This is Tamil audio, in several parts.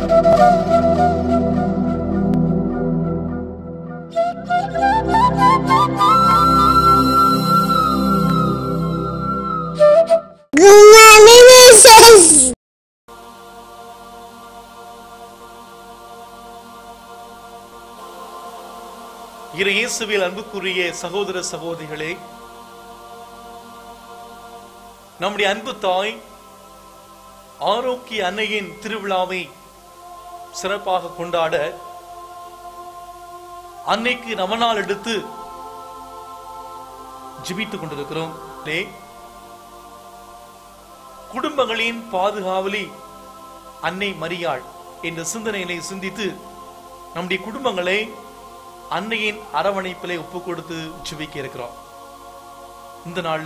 Good morning, Jesus. இரு இயேசுவில் அன்புக்குரிய சகோதர சகோதரிகளே நம்முடைய அன்பு தாய் ஆரோக்கிய அன்னையின் திருவிழாவை சிறப்பாக கொண்டாட அன்னைக்கு நவநாள் எடுத்து ஜிபித்துக் கொண்டிருக்கிறோம் லே. குடும்பங்களின் பாதுகாவலி அன்னை மரியாள் என்ற சிந்தனைகளை சிந்தித்து நம்முடைய குடும்பங்களை அன்னையின் அரவணைப்பிலே ஒப்பு கொடுத்து ஜெபிக்க இருக்கிறோம் இந்த நாள்ல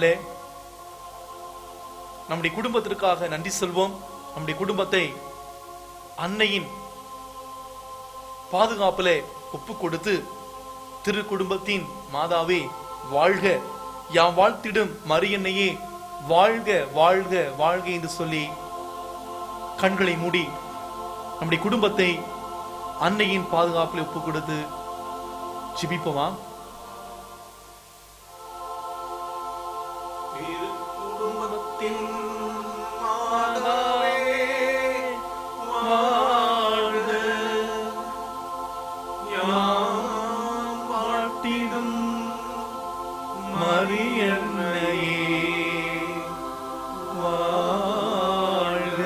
நம்முடைய குடும்பத்திற்காக நன்றி சொல்வோம் நம்முடைய குடும்பத்தை அன்னையின் பாதுகாப்பிலே ஒப்பு கொடுத்து திரு குடும்பத்தின் மாதாவே வாழ்க யாம் வாழ்த்திடும் மரியன்னையே வாழ்க வாழ்க வாழ்க என்று சொல்லி கண்களை மூடி நம்முடைய குடும்பத்தை அன்னையின் பாதுகாப்பில் ஒப்பு கொடுத்து ஜிபிப்போமா குடும்பத்தின் மாதாவே வாழ்க யாம் வாழ்த்திடும் மரியன்னையே வாழ்க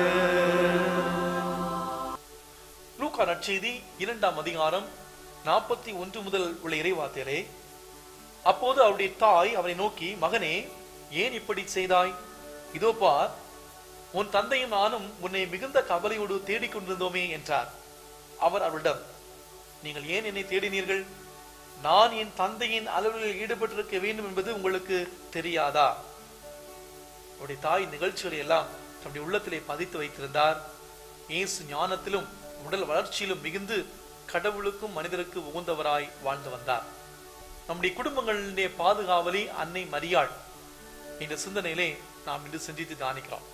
லூக்கா நற்செய்தி இரண்டாம் அதிகாரம் நாற்பத்தி ஒன்று முதல் உள்ள இறைவார்த்தையிலே அப்போது அவருடைய தாய் அவரை நோக்கி மகனே ஏன் இப்படி செய்தாய் இதோ பார் உன் தந்தையும் நானும் உன்னை மிகுந்த கவலையோடு தேடிக் கொண்டிருந்தோமே என்றார் அவர் அவரிடம் நீங்கள் ஏன் என்னை தேடினீர்கள் நான் என் தந்தையின் அலுவலில் ஈடுபட்டிருக்க வேண்டும் என்பது உங்களுக்கு தெரியாதா அவருடைய தாய் நிகழ்ச்சிகளை எல்லாம் தன்னுடைய உள்ளத்திலே பதித்து வைத்திருந்தார் இயேசு ஞானத்திலும் உடல் வளர்ச்சியிலும் மிகுந்து கடவுளுக்கும் மனிதருக்கு உகந்தவராய் வாழ்ந்து வந்தார் நம்முடைய குடும்பங்களுடைய பாதுகாவலி அன்னை மரியாள் என்ற சிந்தனையிலே நாம் இன்று சிந்தித்து தியானிக்கிறோம்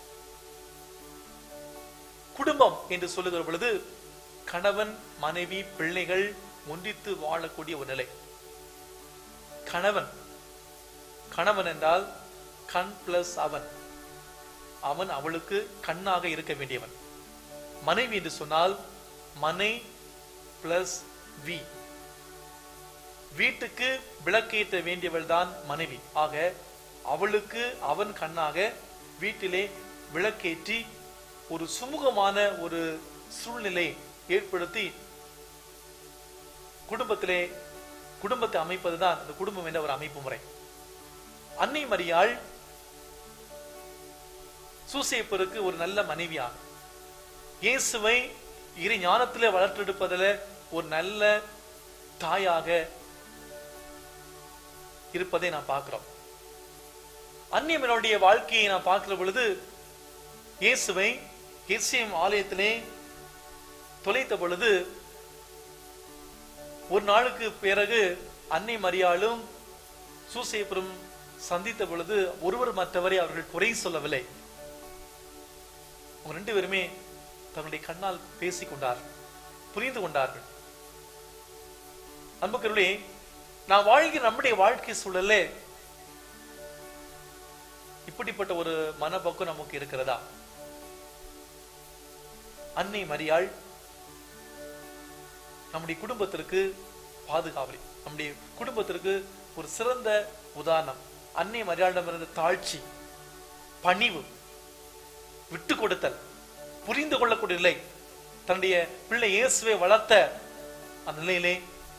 குடும்பம் என்று சொல்லுகிற பொழுது கணவன் மனைவி பிள்ளைகள் ஒன்றித்து வாழக்கூடிய ஒரு நிலை கணவன் கணவன் என்றால் கண் பிளஸ் அவன் அவன் அவளுக்கு கண்ணாக இருக்க வேண்டியவன் மனைவி என்று சொன்னால் மனை பிளஸ் வி வீட்டுக்கு விளக்கேற்ற வேண்டியவள் தான் மனைவி ஆக அவளுக்கு அவன் கண்ணாக வீட்டிலே விளக்கேற்றி ஒரு சுமூகமான ஒரு சூழ்நிலை ஏற்படுத்தி குடும்பத்திலே குடும்பத்தை அமைப்பதுதான் அந்த குடும்பம் என்ற ஒரு அமைப்பு முறை அன்னை மரியாள் சூசேப்பருக்கு ஒரு நல்ல மனைவியாக இயேசுவை இறை ஞானத்திலே வளர்த்தெடுப்பதில் ஒரு நல்ல தாயாக இருப்பதை நாம் பார்க்கிறோம் அந்நியமனுடைய வாழ்க்கையை நாம் பார்க்கிற பொழுது இயேசுவை இயேசியம் ஆலயத்திலே தொலைத்த பொழுது ஒரு நாளுக்கு பிறகு அன்னை மரியாளும் சூசேப்பரும் சந்தித்த பொழுது ஒருவர் மற்றவரை அவர்கள் குறை சொல்லவில்லை அவங்க ரெண்டு பேருமே தங்களுடைய கண்ணால் பேசிக் கொண்டார்கள் புரிந்து கொண்டார்கள் அன்புக்கருளே நான் வாழ்கிற நம்முடைய வாழ்க்கை சூழல்ல இப்படிப்பட்ட ஒரு மனப்போக்கம் நமக்கு இருக்கிறதா அன்னை மரியாள் நம்முடைய குடும்பத்திற்கு பாதுகாவலி நம்முடைய குடும்பத்திற்கு ஒரு சிறந்த உதாரணம் அன்னை மரியாளிடமிருந்த தாழ்ச்சி பணிவு விட்டு கொடுத்தல் புரிந்து கொள்ளக்கூடிய நிலை தன்னுடைய பிள்ளை இயேசுவை வளர்த்த அந்த நிலையிலே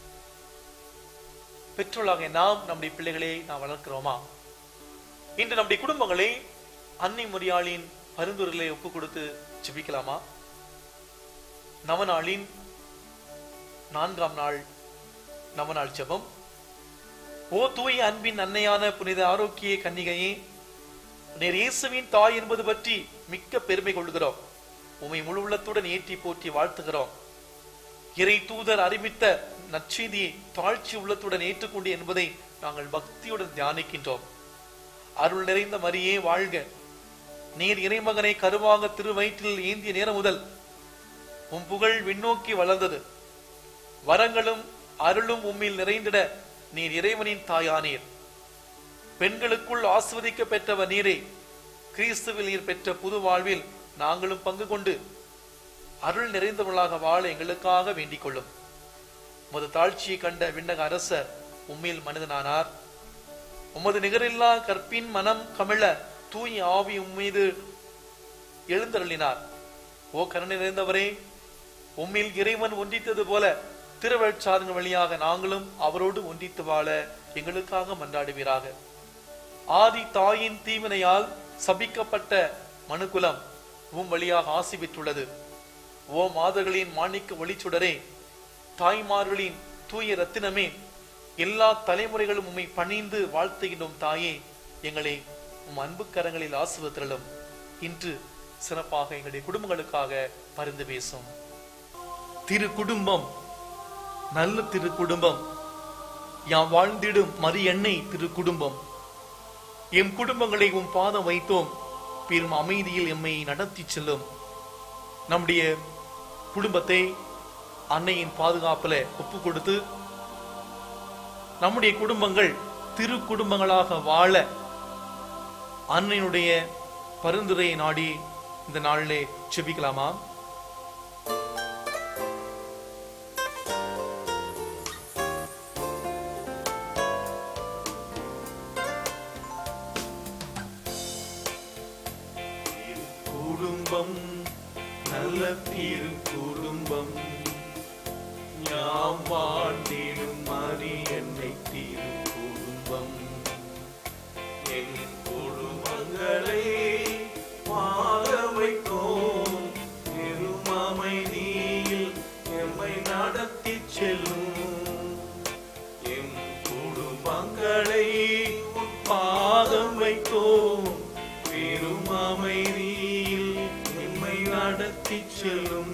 பெற்றோர்களாக நாம் நம்முடைய பிள்ளைகளை நாம் வளர்க்கிறோமா இன்று நம்முடைய குடும்பங்களை அன்னை மரியாளின் பரிந்துரைகளை ஒப்பு கொடுத்து ஜெபிக்கலாமா நவநாளின் நான்காம் நாள் நவநாள் ஜெபம் ஓ தூய அன்பின் அன்னையான புனித ஆரோக்கிய கன்னிகையே நீர் இயேசுவின் தாய் என்பது பற்றி மிக்க பெருமை கொள்கிறோம் உமை முழு உள்ளத்துடன் ஏற்றி போற்றி வாழ்த்துகிறோம் இறை தூதர் அறிவித்த நற்செய்தியை தாழ்ச்சி உள்ளத்துடன் ஏற்றுக்கொண்டு என்பதை நாங்கள் பக்தியுடன் தியானிக்கின்றோம் அருள் நிறைந்த மரியே வாழ்க நீர் இறைமகனை கருவாக திருவயிற்றில் ஏந்திய நேரம் முதல் உம் புகழ் விண்ணோக்கி வளர்ந்தது வரங்களும் அருளும் உம்மில் நிறைந்திட நீர் இறைவனின் தாயானீர் பெண்களுக்குள் ஆஸ்வதிக்க பெற்றவர் நீரே கிறிஸ்துவில் நீர் பெற்ற புது வாழ்வில் நாங்களும் பங்கு கொண்டு அருள் நிறைந்தவர்களாக வாழ எங்களுக்காக வேண்டிக் கொள்ளும் உமது தாழ்ச்சியை கண்ட விண்ணக அரசர் உம்மில் மனிதனானார் உமது நிகரில்லா கற்பின் மனம் கமிழ தூய் ஆவி உம்மீது எழுந்தருளினார் ஓ கருணை நிறைந்தவரே உம்மில் இறைவன் ஒன்றித்தது போல திருவள்சாதன வழியாக நாங்களும் அவரோடு ஒன்றித்து வாழ எங்களுக்காக மன்றாடுவீராக ஆதி தாயின் தீவினையால் சபிக்கப்பட்ட மனுக்குலம் உம் வழியாக ஆசி பெற்றுள்ளது ஓ மாதர்களின் மாணிக்க ஒளிச்சுடரே தாய்மார்களின் தூய ரத்தினமே எல்லா தலைமுறைகளும் உம்மை பணிந்து வாழ்த்துகின்றோம் தாயே எங்களை உம் அன்பு கரங்களில் ஆசுவத்திரலும் இன்று சிறப்பாக எங்களுடைய குடும்பங்களுக்காக பரிந்து பேசும் திரு குடும்பம் நல்ல திரு குடும்பம் யாம் வாழ்ந்திடும் மறு எண்ணெய் திரு குடும்பம் எம் குடும்பங்களை உம் பாதம் வைத்தோம் பெரும் அமைதியில் எம்மை நடத்தி செல்லும் நம்முடைய குடும்பத்தை அன்னையின் பாதுகாப்புல ஒப்பு கொடுத்து நம்முடைய குடும்பங்கள் திரு குடும்பங்களாக வாழ அன்னையினுடைய பரிந்துரையை நாடி இந்த நாளிலே செபிக்கலாமா குடும்பம் நல்ல திரு குடும்பம் யாம் வாழ்ந்திடும் மறி என்னை திரு குடும்பம் என் குடும்பங்களை வாழ வைக்கும் பெரும் அமைதியில் எம்மை நடத்தி செல்லும் எம் குடும்பங்களை உன் பாதம் வைத்தோம் பெரும் அமைதியில் எம்மை நடத்தி செல்லும்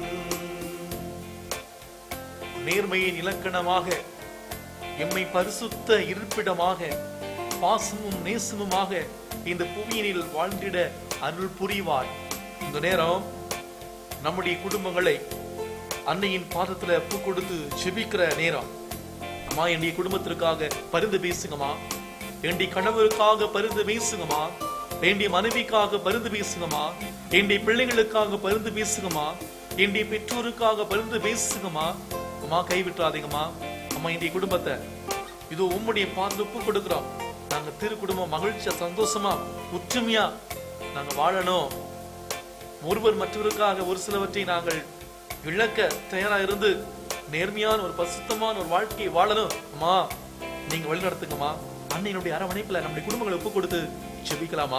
நேர்மையின் இலக்கணமாக எம்மை பரிசுத்த இருப்பிடமாக பாசமும் நேசமுமாக இந்த புவியினில் வாழ்ந்திட அருள் புரிவாய் இந்த நேரம் நம்முடைய குடும்பங்களை அன்னையின் பாதத்துல பூ கொடுத்து செபிக்கிற நேரம் அம்மா என்னுடைய குடும்பத்திற்காக பரிந்து பேசுங்கம்மா என்னுடைய கணவருக்காக பரிந்து பேசுங்கம்மா என்னுடைய மனைவிக்காக பரிந்து பேசுங்கம்மா என்னுடைய பிள்ளைகளுக்காக பரிந்து பேசுங்கம்மா என்னுடைய பெற்றோருக்காக பரிந்து பேசுங்கம்மா அம்மா கைவிட்டுறாதீங்கம்மா அம்மா என்னுடைய குடும்பத்தை இது உம்முடைய பார்த்து ஒப்பு கொடுக்கிறோம் நாங்க திரு குடும்பம் மகிழ்ச்சியா சந்தோஷமா ஒற்றுமையா நாங்க வாழணும் ஒருவர் மற்றவருக்காக ஒரு சிலவற்றை நாங்கள் இழக்க தயாரா இருந்து நேர்மையான ஒரு பசுத்தமான ஒரு வாழ்க்கையை வாழணும் அம்மா நீங்க வழி நடத்துங்கம்மா அன்னையினுடைய அரவணைப்புல நம்முடைய குடும்பங்களை ஒப்பு கொடுத்து செபிக்கலாமா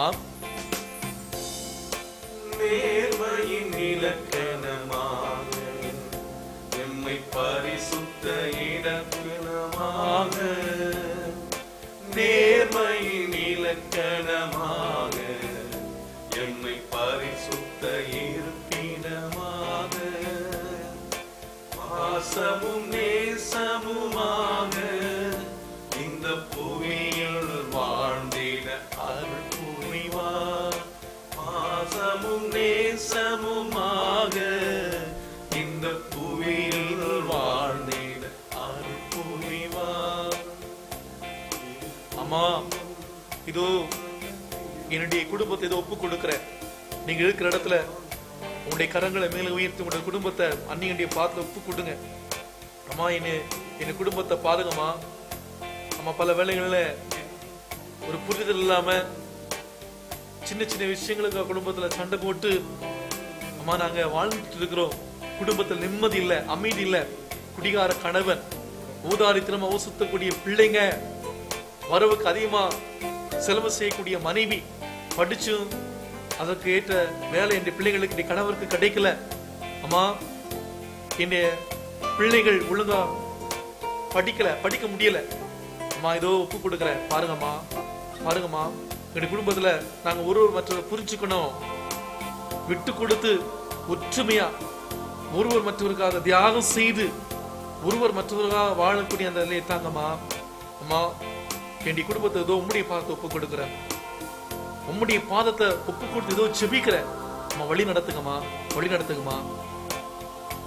நேர்மையின் இலக்கணமாக எம்மை பரிசுத்த இடத்தினமாக நேர்மையின் இலக்கணமாக எம்மை பரிசுத்த இருப்பிடமாக பாசமும் நேசமுமாக இந்த புவியில் வாழ்ந்திட அருள் புரிவார் பாசமும் நேசமுமாக இந்த புவியில் வாழ்ந்திட அருள் புரிவார் அம்மா இதோ என்னுடைய குடும்பத்தை இதோ ஒப்பு கொடுக்கிறேன் நீங்க இருக்கிற இடத்துல உங்களுடைய கரங்களை மேல உயர்த்தி உங்களுடைய குடும்பத்தை அன்னியனுடைய பாத்துல ஒப்பு கொடுங்க அம்மா என்ன என் குடும்பத்தை பாருங்கம்மா அம்மா பல வேளைகளில் ஒரு புரிதல் இல்லாம சின்ன சின்ன விஷயங்களுக்கு குடும்பத்துல சண்டை போட்டு அம்மா நாங்க வாழ்ந்துட்டு இருக்கிறோம் குடும்பத்துல நிம்மதி இல்ல அமைதி இல்ல குடிகார கணவன் ஊதாரித்தனமா ஊசுத்தக்கூடிய பிள்ளைங்க வரவுக்கு அதிகமா செலவு செய்யக்கூடிய மனைவி படிச்சும் அதற்கு ஏற்ற வேலை என் பிள்ளைகளுக்கு என் கணவருக்கு கிடைக்கல அம்மா என் பிள்ளைகள் ஒழுங்கா படிக்கல படிக்க முடியல அம்மா ஏதோ ஒப்பு கொடுக்குறேன் பாருங்கம்மா பாருங்கம்மா எங்க குடும்பத்துல நாங்க ஒருவர் மற்றவர் புரிஞ்சுக்கணும் விட்டு கொடுத்து ஒற்றுமையா ஒருவர் மற்றவருக்காக தியாகம் செய்து ஒருவர் மற்றவருக்காக வாழக்கூடிய அந்த நிலையை தாங்கம்மா அம்மா என்னுடைய குடும்பத்தை ஏதோ உம்முடைய பாதத்தை ஒப்பு கொடுக்குறேன் உம்முடைய பாதத்தை ஒப்பு கொடுத்து ஏதோ செபிக்கிறேன் அம்மா வழி நடத்துங்கம்மா வழி நடத்துங்கம்மா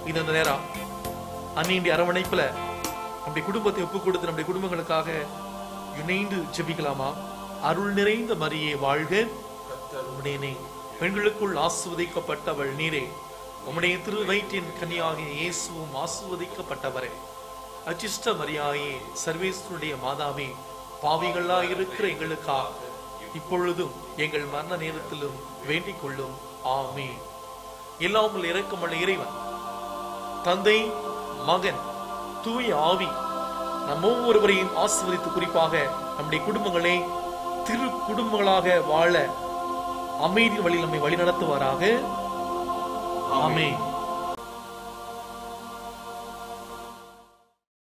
இது அந்த நேரம் அன்னியுடைய அரவணைப்புல நம்முடைய குடும்பத்தை ஒப்பு கொடுத்து நம்முடைய குடும்பங்களுக்காக இணைந்து ஜெபிக்கலாமா அருள் நிறைந்த மரியே வாழ்க உம்முடைய நீ பெண்களுக்குள் ஆசுவதிக்கப்பட்டவள் நீரே உம்முடைய திரு வயிற்றின் கன்னியாகிய இயேசுவும் ஆசுவதிக்கப்பட்டவரே அச்சிஷ்ட மரியாயே சர்வேஸ்வருடைய மாதாவே பாவிகளாய் இருக்கிற எங்களுக்காக இப்பொழுதும் எங்கள் மரண நேரத்திலும் வேண்டிக் கொள்ளும் ஆமே இல்லாமல் இறக்கமுள்ள இறைவன் தந்தை மகன் தூய ஆவி நம் ஒவ்வொருவரையும் ஆசீர்வதித்து குறிப்பாக நம்முடைய குடும்பங்களை திரு குடும்பங்களாக வாழ அமைதி வழி நம்மை வழிநடத்துவாராக ஆமென்